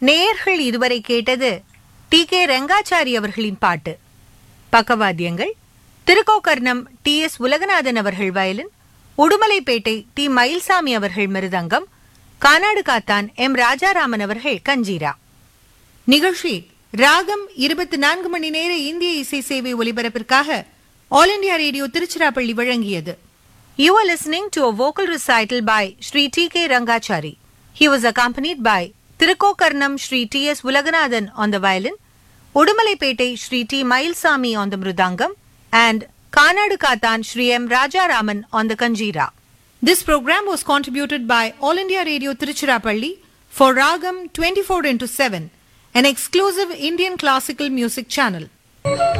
நேயர்கள் இதுவரை கேட்டது டி கே ரெங்காச்சாரி அவர்களின் பாட்டு பக்கவாத்தியங்கள் திருக்கோக்கர்ணம் டி எஸ் உலகநாதன் அவர்கள் வயலின் உடுமலைப்பேட்டை டி மயில்சாமி அவர்கள் மிருதங்கம் கானாடு காத்தான் எம் ராஜாராமன் அவர்கள் கஞ்சீரா நிகழ்ச்சி ராகம் இருபத்தி நான்கு மணி நேர இந்திய இசை சேவை ஒலிபரப்பிற்காக ஆல் இண்டியா ரேடியோ திருச்சிராப்பள்ளி வழங்கியது You are listening to a vocal recital by Sri T.K. Rangachari. He was accompanied by Tirukkokarnam Sri T.S. Ulaganathan on the violin, Udumalaipetai Sri T. Mailsami on the mridangam, and Kanadu Kathan Sri M. Rajaraman on the kanjira. This program was contributed by All India Radio Tiruchirappalli for Ragam 24 into 7, an exclusive Indian classical music channel.